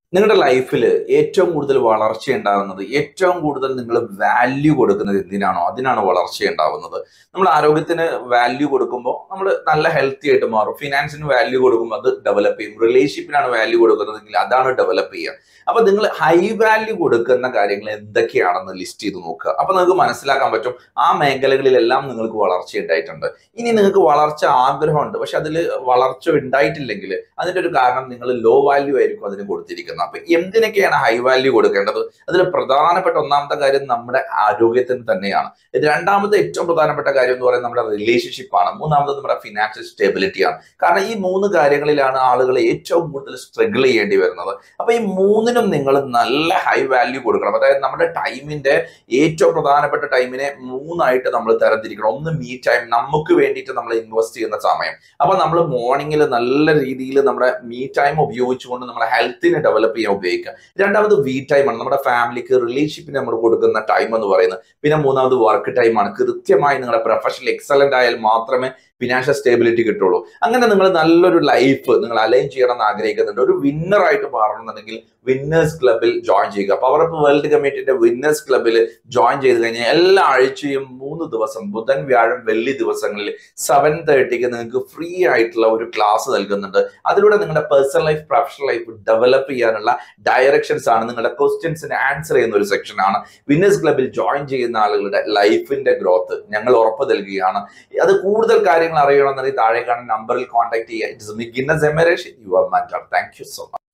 നിങ്ങളുടെ ലൈഫിൽ ഏറ്റവും കൂടുതൽ വളർച്ച ഉണ്ടാകുന്നത് ഏറ്റവും കൂടുതൽ നിങ്ങൾ വാല്യൂ കൊടുക്കുന്നത് എന്തിനാണോ അതിനാണ് വളർച്ച ഉണ്ടാവുന്നത് നമ്മൾ ആരോഗ്യത്തിന് വാല്യൂ കൊടുക്കുമ്പോൾ നമ്മൾ നല്ല ഹെൽത്തി ആയിട്ട് മാറും ഫിനാൻസിന് വാല്യൂ കൊടുക്കുമ്പോൾ അത് ഡെവലപ്പ് ചെയ്യും റിലേഷൻഷിപ്പിനാണ് വാല്യൂ കൊടുക്കുന്നതെങ്കിൽ അതാണ് ഡെവലപ്പ് ചെയ്യുക അപ്പൊ നിങ്ങൾ ഹൈ വാല്യൂ കൊടുക്കുന്ന കാര്യങ്ങൾ എന്തൊക്കെയാണെന്ന് ലിസ്റ്റ് ചെയ്ത് നോക്കുക അപ്പൊ നിങ്ങൾക്ക് മനസ്സിലാക്കാൻ പറ്റും ആ മേഖലകളിലെല്ലാം നിങ്ങൾക്ക് വളർച്ച ഉണ്ടായിട്ടുണ്ട് ഇനി നിങ്ങൾക്ക് വളർച്ച ആഗ്രഹമുണ്ട് പക്ഷെ അതിൽ വളർച്ച ഉണ്ടായിട്ടില്ലെങ്കിൽ അതിന്റെ ഒരു കാരണം നിങ്ങൾ ലോ വാല്യൂ ആയിരിക്കും അതിന് കൊടുത്തിരിക്കുന്നത് അപ്പൊ എന്തിനൊക്കെയാണ് ഹൈ വാല്യൂ കൊടുക്കേണ്ടത് അതിൽ പ്രധാനപ്പെട്ട ഒന്നാമത്തെ കാര്യം നമ്മുടെ ആരോഗ്യത്തിന് തന്നെയാണ് രണ്ടാമത്തെ ഏറ്റവും പ്രധാനപ്പെട്ട കാര്യം എന്ന് പറയുന്നത് നമ്മുടെ റിലേഷൻഷിപ്പ് ആണ് മൂന്നാമത് നമ്മുടെ ഫിനാൻഷ്യൽ സ്റ്റെബിലിറ്റി ആണ് കാരണം ഈ മൂന്ന് കാര്യങ്ങളിലാണ് ആളുകൾ ഏറ്റവും കൂടുതൽ സ്ട്രഗിൾ ചെയ്യേണ്ടി വരുന്നത് അപ്പൊ ഈ മൂന്നിനും നിങ്ങൾ നല്ല ഹൈ വാല്യൂ കൊടുക്കണം അതായത് നമ്മുടെ ടൈമിന്റെ ഏറ്റവും പ്രധാനപ്പെട്ട ടൈമിനെ മൂന്നായിട്ട് നമ്മൾ തരംതിരിക്കണം ഒന്ന് മീ ടൈം നമുക്ക് വേണ്ടിയിട്ട് നമ്മൾ ഇൻവെസ്റ്റ് ചെയ്യുന്ന സമയം അപ്പൊ നമ്മൾ മോർണിംഗിൽ നല്ല രീതിയിൽ നമ്മുടെ മീ ടൈം ഉപയോഗിച്ചുകൊണ്ട് നമ്മുടെ ഹെൽത്തിനെ ഡെവലപ്പ് ചെയ്യാൻ ഉപയോഗിക്കുക രണ്ടാമത് വി ടൈം ആണ് നമ്മുടെ ഫാമിലിക്ക് റിലേഷൻഷിപ്പിന് നമ്മൾ കൊടുക്കുന്ന ടൈം എന്ന് പറയുന്നത് പിന്നെ മൂന്നാമത് വർക്ക് ടൈമാണ് കൃത്യമായി നിങ്ങളുടെ പ്രൊഫഷണൽ എക്സലന്റ് ആയാൽ മാത്രമേ ഫിനാൻഷ്യൽ സ്റ്റെബിലിറ്റി കിട്ടുള്ളൂ അങ്ങനെ നിങ്ങൾ നല്ലൊരു ലൈഫ് നിങ്ങൾ അലൈൻ ചെയ്യണം എന്ന് ആഗ്രഹിക്കുന്നുണ്ട് ഒരു വിന്നർ ആയിട്ട് മാറണമെന്നുണ്ടെങ്കിൽ വിന്നേഴ്സ് ക്ലബിൽ ജോയിൻ ചെയ്യുക പവർ അപ്പ് വേൾഡ് കമ്മിറ്റിന്റെ വിന്നേഴ്സ് ക്ലബിൽ ജോയിൻ ചെയ്ത് കഴിഞ്ഞാൽ എല്ലാ ആഴ്ചയും മൂന്ന് ദിവസം ബുധൻ വ്യാഴം വെള്ളി ദിവസങ്ങളിൽ സെവൻ തേർട്ടിക്ക് നിങ്ങൾക്ക് ഫ്രീ ആയിട്ടുള്ള ഒരു ക്ലാസ് നൽകുന്നുണ്ട് അതിലൂടെ നിങ്ങളുടെ personal life professional life develop ചെയ്യാനുള്ള ഡയറക്ഷൻസ് ആണ് നിങ്ങളുടെ ക്വസ്റ്റ്യൻസിന് ആൻസർ ചെയ്യുന്ന ഒരു സെക്ഷൻ ആണ് വിന്നേഴ്സ് ക്ലബിൽ ജോയിൻ ചെയ്യുന്ന ആളുകളുടെ ലൈഫിന്റെ ഗ്രോത്ത് ഞങ്ങൾ ഉറപ്പ് നൽകുകയാണ് അത് കൂടുതൽ കാര്യങ്ങൾ അറിയണമെന്നുണ്ടെങ്കിൽ താഴെ കാണുന്ന നമ്പറിൽ കോൺടാക്ട് ചെയ്യുക ഇറ്റ്സ് മിഗിന്ന സെമരേഷ് your mentor thank you so much